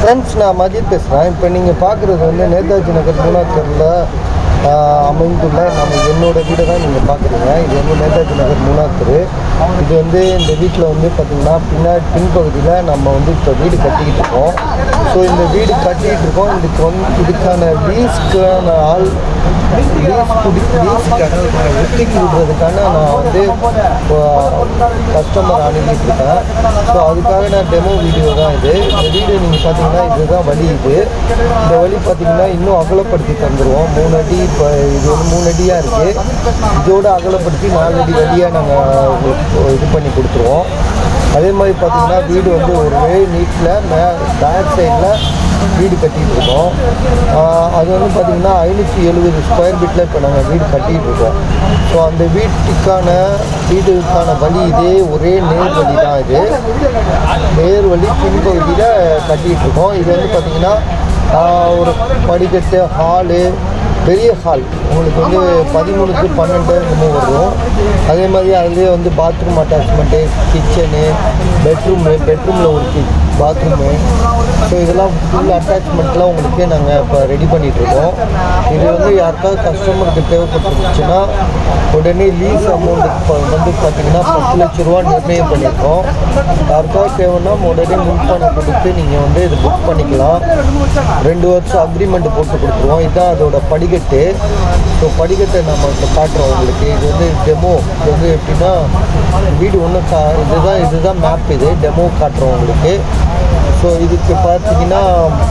friends நான் மஜித் பேசுகிறேன் இப்போ நீங்கள் பார்க்குறது வந்து நேதாஜி நகர் மூணாத்தூரில் அமைந்துள்ள நம்ம என்னோட வீடை தான் நீங்கள் பார்க்குறீங்க இது வந்து நேதாஜி நகர் மூணாத்தூர் இது வந்து இந்த வீட்டில் வந்து பார்த்திங்கன்னா பின்னாடி பின்பகுதியில் நம்ம வந்து இப்போ வீடு கட்டிக்கிட்டு இருக்கோம் ஸோ இந்த வீடு கட்டிக்கிட்டு இருக்கோம் இதுக்கு வந்து இதுக்கான லீஸ்க்கான ஆள் லீஸ் குடி லீஸ்க்கான விட்டுக்கு விடுறதுக்கான நான் வந்து கஸ்டமர் அனுப்பிட்டு இருக்கேன் ஸோ அதுக்காக நான் டெமோ வீடியோ தான் இது இந்த வீடியோ நீங்கள் பார்த்தீங்கன்னா இதுதான் வழி இது இந்த வழி பார்த்தீங்கன்னா இன்னும் அகலப்படுத்தி தந்துடுவோம் மூணு அடி இப்போ இது வந்து மூணு அடியாக இருக்குது இதோட அகலப்படுத்தி நாலு அடி வழியாக நாங்கள் உங்களுக்கு இது பண்ணி கொடுத்துருவோம் அதே மாதிரி பார்த்தீங்கன்னா வீடு வந்து ஒரே நீட்டில் மே பேக் சைடில் வீடு கட்டிகிட்டு இருக்கோம் ஆஹ் அது வந்து பார்த்திங்கன்னா ஐநூற்றி எழுபது ஸ்கொயர் ஃபீட்டில் இப்போ நாங்கள் வீடு கட்டிகிட்டு இருக்கோம் ஸோ அந்த வீட்டுக்கான வீடுக்கான வழி இதே ஒரே நேர் வழி தான் இது நேர் வழி பின்பகுதியில் கட்டிகிட்டு இருக்கோம் இது வந்து பார்த்திங்கன்னா ஆஹ் ஒரு படிக்கட்டு ஹாலு பெரிய ஹால் உங்களுக்கு வந்து பதிமூணுக்கு பன்னெண்டு என்னமோ வரும் அதே மாதிரி அதுலேயே வந்து பாத்ரூம் அட்டாச்மெண்ட்டு கிச்சனு பெட்ரூமு பெட்ரூமில் ஒரு கி பாத்ரூமு ஸோ இதெல்லாம் ஃபுல் அட்டாச்மெண்ட்லாம் உங்களுக்கு நாங்கள் இப்போ ரெடி பண்ணிகிட்ருக்கோம் இது வந்து யாருக்காவது கஸ்டமருக்கு தேவைப்பட்டுருச்சுன்னா உடனே லீஸ் அமௌண்ட் இப்போ வந்து பார்த்தீங்கன்னா பத்து லட்ச ரூபா நிர்ணயம் பண்ணியிருக்கோம் யாருக்காவது தேவைன்னா உடனே முன்பணம் கொடுத்து நீங்கள் வந்து இது புக் பண்ணிக்கலாம் ரெண்டு வருஷம் அக்ரிமெண்ட் போட்டு கொடுத்துருவோம் இதுதான் அதோட படிக்கட்டு ஸோ படிக்கட்டை நம்ம இப்போ காட்டுறோம் உங்களுக்கு இது வந்து டெமோ இது வந்து எப்படின்னா வீடு ஒன்று கா இதுதான் இதுதான் மேப் இது டெமோ காட்டுறோம் உங்களுக்கு ஸோ இதுக்கு பார்த்தீங்கன்னா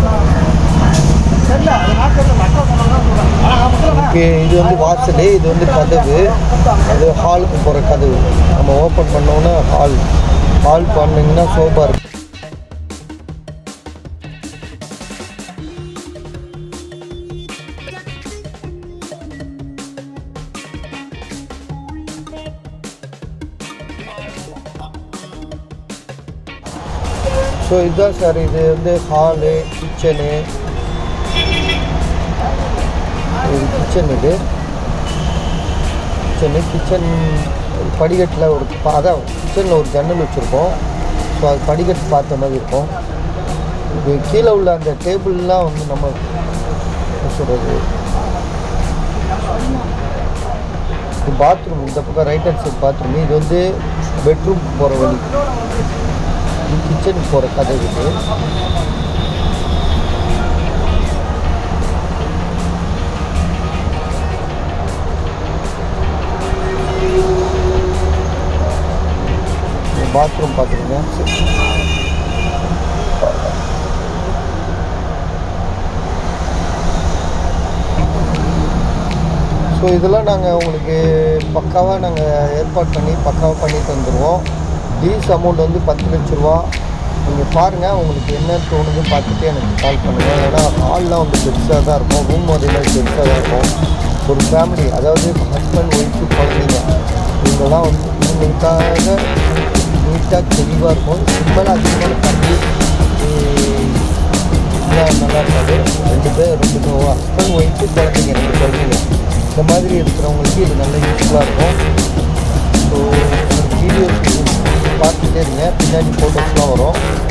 ஓகே இது வந்து வாசல் இது வந்து கதவு அது ஹாலுக்கு போகிற கதவு நம்ம ஓப்பன் பண்ணோன்னா ஹால் ஹால் பண்ணிங்கன்னா சோபா இருக்கு ஸோ இதுதான் சார் இது வந்து ஹாலு கிச்சனு இது கிச்சன் இது கிச்சனு கிச்சன் படிக்கட்டில் ஒரு ப- அதான் கிச்சனில் ஒரு ஜன்னல் வச்சுருக்கோம் ஸோ அது படிக்கட்டு பார்த்த மாதிரி இருக்கும் இது கீழே உள்ள அந்த டேபிள்லாம் வந்து நம்ம என்ன சொல்கிறது இது பாத்ரூம் இந்த பக்கம் ரைட் ஹேண்ட் சைட் பாத்ரூம் இது வந்து பெட்ரூம் போகிற வழி இது கிச்சனுக்கு போகிற கதை இது பாத்ரூம் பார்த்துருங்க ஸோ இதெல்லாம் நாங்கள் உங்களுக்கு பக்காவாக நாங்கள் ஏற்பாடு பண்ணி பக்காவாக பண்ணி தந்துடுவோம் லீஸ் அமௌண்ட் வந்து பத்து லட்ச ரூபா நீங்கள் பாருங்கள் உங்களுக்கு என்ன தோணுது பார்த்துட்டு எனக்கு கால் பண்ணுங்கள் ஏன்னா ஹால்லாம் வந்து பெருசாக தான் இருக்கும் ரூம் வரையில் பெருசாக தான் இருக்கும் ஒரு ஃபேமிலி அதாவது ஹஸ்பண்ட் ஒய்ஃபு குழந்தைங்க இவங்கெல்லாம் வந்து இவங்களுக்காக நீட்டாக தெளிவாக இருக்கும் சிம்பிளாக அதிகமான தண்ணி இதெல்லாம் நல்லா இருக்காது ரெண்டு பேர் ரெண்டு ஹஸ்பண்ட் ஒய்ஃபு குழந்தைங்க ரெண்டு குழந்தைங்க இந்த மாதிரி இருக்கிறவங்களுக்கு இது நல்ல யூஸ்ஃபுல்லாக இருக்கும் ஸோ வீடியோஸ் பார்த்துட்டே இருங்க பின்னாடி ஃபோட்டோஸ்லாம் வரும்